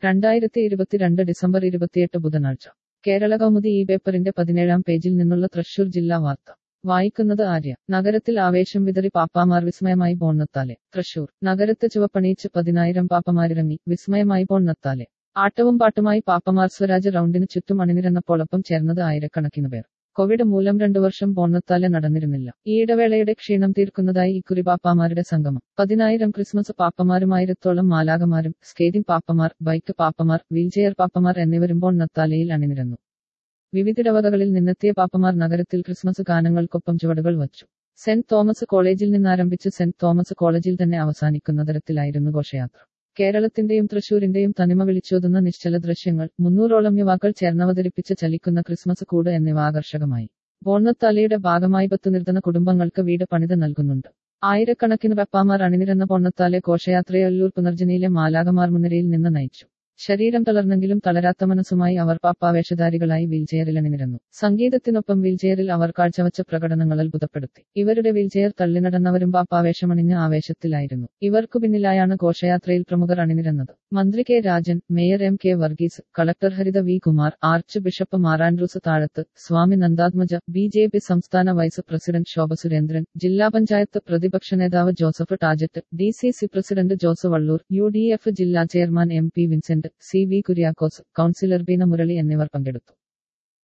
രണ്ടായിരത്തി ഇരുപത്തിരണ്ട് ഡിസംബർ ഇരുപത്തിയെട്ട് ബുധനാഴ്ച കേരള കൗമുദി ഈ പേപ്പറിന്റെ പതിനേഴാം പേജിൽ നിന്നുള്ള തൃശൂർ ജില്ലാ വാർത്ത വായിക്കുന്നത് ആര്യ നഗരത്തിൽ ആവേശം വിതറി പാപ്പാമാർ വിസ്മയമായി പോന്നത്താലെ തൃശൂർ നഗരത്ത് ചുവപ്പണിയിച്ച് പതിനായിരം പാപ്പമാരിറങ്ങി വിസ്മയമായി പോന്നത്താലെ ആട്ടവും പാട്ടുമായി പാപ്പമാർ സ്വരാജ് റൗണ്ടിന് ചുറ്റും അണിനിരന്നപ്പോളൊപ്പം ചേർന്നത് ആയിരക്കണക്കിന് പേർ കോവിഡ് മൂലം രണ്ടു വർഷം പോന്നത്താലെ നടന്നിരുന്നില്ല ഈ ഇടവേളയുടെ ക്ഷീണം തീർക്കുന്നതായി ഇക്കുറി പാപ്പാമാരുടെ സംഗമം പതിനായിരം ക്രിസ്മസ് പാപ്പമാരുമായിരത്തോളം മാലാകമാരും സ്കേറ്റിംഗ് പാപ്പമാർ ബൈക്ക് പാപ്പമാർ വീൽചെയർ പാപ്പമാർ എന്നിവരും പോന്നത്താലയിൽ അണിനിരന്നു വിവിധിടവകകളിൽ നിന്നെത്തിയ പാപ്പമാർ നഗരത്തിൽ ക്രിസ്മസ് ഗാനങ്ങൾക്കൊപ്പം ചുവടുകൾ വച്ചു സെന്റ് തോമസ് കോളേജിൽ നിന്നാരംഭിച്ച് സെന്റ് തോമസ് കോളേജിൽ തന്നെ അവസാനിക്കുന്ന തരത്തിലായിരുന്നു ഘോഷയാത്ര കേരളത്തിന്റെയും തൃശൂരിന്റെയും തനിമ വിളിച്ചോതുന്ന നിശ്ചല ദൃശ്യങ്ങൾ മുന്നൂറോളം യുവാക്കൾ ചേർന്നവതരിപ്പിച്ച് ചലിക്കുന്ന ക്രിസ്മസ് കൂട് എന്നിവ ആകർഷകമായി ബോണ്ണത്താലയുടെ ഭാഗമായി പത്തു നിർത്തന കുടുംബങ്ങൾക്ക് വീട് പണിത് നൽകുന്നുണ്ട് ആയിരക്കണക്കിന് പപ്പാമാർ അണിനിരന്ന പൊണ്ണത്താലെ ഘോഷയാത്രയെ അല്ലൂർ പുനർജനിയിലെ മാലാകമാർ മുൻനിരയിൽ നിന്ന് നയിച്ചു ശരീരം തളർന്നെങ്കിലും തളരാത്ത മനസ്സുമായി അവർ പാപ്പാവേഷധാരികളായി വീൽചെയറിൽ അണിനിരന്നു സംഗീതത്തിനൊപ്പം വീൽചെയറിൽ അവർ കാഴ്ചവച്ച പ്രകടനങ്ങൾ അത്ഭുതപ്പെടുത്തി ഇവരുടെ വീൽചെയർ തള്ളിനടന്നവരും പാപ്പാവേഷമണിഞ്ഞ ആവേശത്തിലായിരുന്നു ഇവർക്കു പിന്നിലായാണ് ഘോഷയാത്രയിൽ പ്രമുഖർ അണിനിരന്നത് മന്ത്രി K Rajan mayor M K Varghese collector Haritha V Kumar archbishop Mar Andrews Thazhath Swami Nandatmaja B J P സംസ്ഥാന വൈസ് പ്രസിഡന്റ് ശോഭ സുരേന്ദ്രൻ ജില്ലാ പഞ്ചായത്ത് പ്രതിപക്ഷ നേതാവ് Joseph Tajet D C C president Jose Vallur U D F ജില്ലാ chairman M P Vincent C V Kuriakose councillor Beena Murali എന്നിവർ പങ്കെടുത്തു